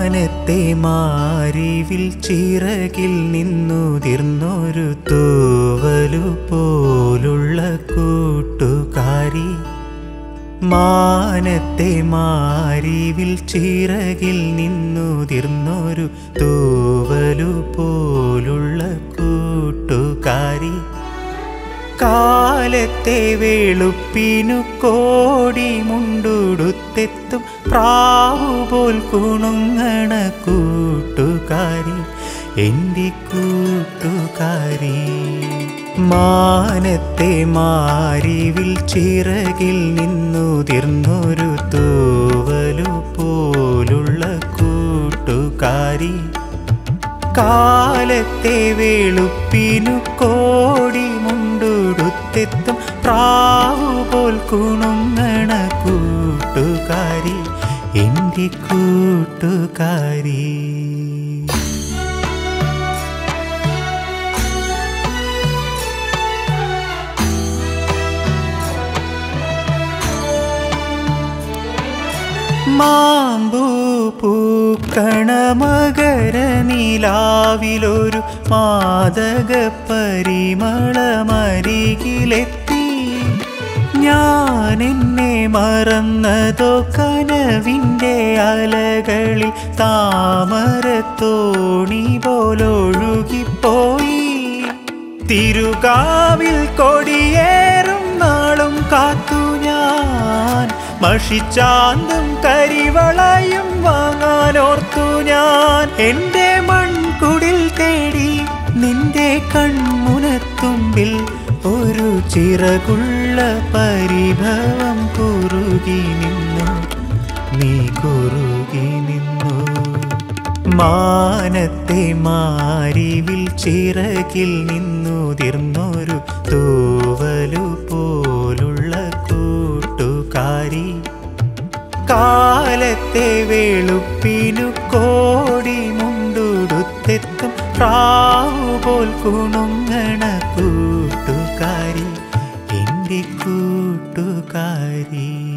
മാനത്തെ മാരിവിൽ ചിറകിൽ നിന്നുതിർന്നൊരു തൂവലു പോലുള്ള കൂട്ടുകാരി മാനത്തെ മാരിവിൽ ചിറകിൽ നിന്നുതിർന്നൊരു തൂവലു പോലുള്ള കൂട്ടുകാരി കാലത്തെ വെളുപ്പിനു കോടി മുണ്ടുടുത്തെത്തും പ്രാവുപോൽ കുണുങ്ങണ കൂട്ടുകാരി എൻ്റെ കൂട്ടുകാരി മാനത്തെ മാരിവിൽ ചിറകിൽ നിന്നുതിർന്നൊരു തൂവലു പോലുള്ള കൂട്ടുകാരി കാലത്തെ വെളുപ്പിനു കോടി മുണ്ടുടുത്തെത്തും പ്രാവുപോൽ കുണുങ്ങണ കൂട്ടുകാരി എൻ്റെ കൂട്ടുകാരി മാമ്പൂ പൂക്കണ മകര നിലാവിലൊരു മാതക പരിമളമരികിലെത്തി ഞാൻ എന്നെ മറന്നതോ കനവിൻ്റെ അലകളിൽ താമരത്തോണി പോലൊഴുകിപ്പോയി തിരുകാവിൽ കൊടിയേറും നാളും കാത്തു ഞാൻ മഷിച്ചാന്തും കരിവളയും വാങ്ങാനോർത്തു ഞാൻ എൻ്റെ മൺകുടിൽ തേടി നിന്റെ കൺമുനത്തുമ്പിൽ ഒരു ചിറകുള്ള പരിഭവം കുറുകി നിന്നു നീ കുറുകി നിന്നു മാനത്തെ മാരിവിൽ ചിറകിൽ നിന്നുതിർന്നൊരു തൂവലു പോലുള്ള കൂട്ടുകാരി കാലത്തെ വെളുപ്പിനു കോടി മുണ്ടുടുത്തെത്തും പ്രാവുപോൽ കുണുങ്ങണ കൂട്ടുകാരി എൻ്റെ കൂട്ടുകാരി